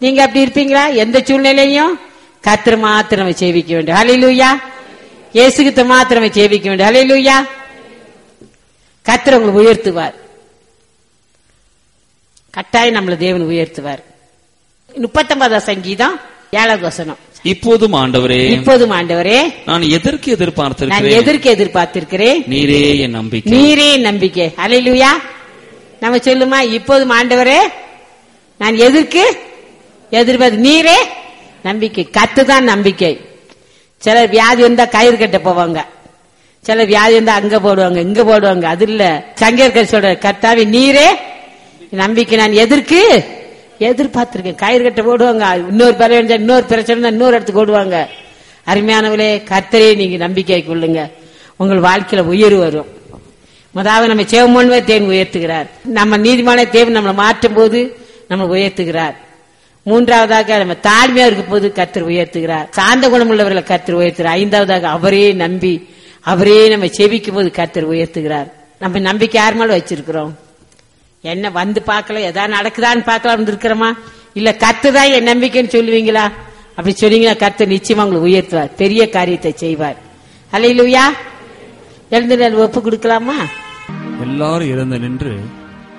நீங்க அப்படி இருப்பீங்களா எந்த சூழ்நிலையும் கத்திர மாத்திரம் சேவிக்க வேண்டும் ஹalleluya இயேசுகிட்ட மாத்திரம் சேவிக்க வேண்டும் ஹalleluya கத்திர உங்களை உயர்த்துவார் கட்டாயம் நம்மள தேவன் உயர்த்துவார் முப்பத்தொன்பதாம் சங்கீதம் ஏழாவது வசனம் இப்போதும் ஆண்டவரே இப்போதும் ஆண்டவரே நான் எதற்கு நான் எதிர்பார்த்திருக்கிறேன் எதற்கு எதிர்பார்த்திருக்கிறேன் நீரே என் நம்பிக்கை நீரே என் நம்பிக்கை ஹalleluya நம்ம சொல்லுமா இப்போதும் ஆண்டவரே நான் எதற்கு எதிர்பார்த்து நீரே நம்பிக்கை கத்து தான் நம்பிக்கை சிலர் வியாதி வந்தா கயிறு கட்ட போவாங்க சில வியாதி வந்தா அங்க போடுவாங்க இங்க போடுவாங்க அது இல்ல சங்கேற்கர் சொல்ற கர்த்தாவே நீரே நம்பிக்கை நான் எதற்கு எதிர்பார்த்திருக்கேன் கயிறு கட்ட போடுவாங்க இன்னொரு பறவை இருந்தா இன்னொரு பிரச்சனை இருந்தா இன்னொரு இடத்துக்கு ஓடுவாங்க அருமையானவளே கர்த்தரே நீங்க நம்பிக்கை கொள்ளுங்க உங்கள் வாழ்க்கையில உயர்வு வரும் முதலாவது நம்ம சேவமோன்வே தேவன் உயர்த்துகிறார் நம்ம நீதிமான தேவன் நம்மளை மாற்றும் போது நம்ம உயர்த்துகிறார் மூன்றாவதாக நம்ம தாழ்மையா இருக்கும் போது கர்த்தர் உயர்த்துகிறார் சார்ந்த குணமுள்ளவர்களை கர்த்தர் உயர்த்துகிறார் ஐந்தாவதாக அவரே நம்பி அவரே நம்ம செவிக்கும் போது கர்த்தர் உயர்த்துகிறார் நம்ம நம்பிக்கை யார் மேல வச்சிருக்கிறோம் என்ன வந்து பார்க்கல எதா நடக்குதான்னு பார்க்கலாம் இருக்கிறோமா இல்ல கத்துதான் என் நம்பிக்கைன்னு சொல்லுவீங்களா அப்படி சொன்னீங்கன்னா கர்த்தர் நிச்சயமா உங்களை உயர்த்துவார் பெரிய காரியத்தை செய்வார் அல்லையிலுயா எழுந்து ஒப்பு கொடுக்கலாமா எல்லாரும் இறந்து நின்று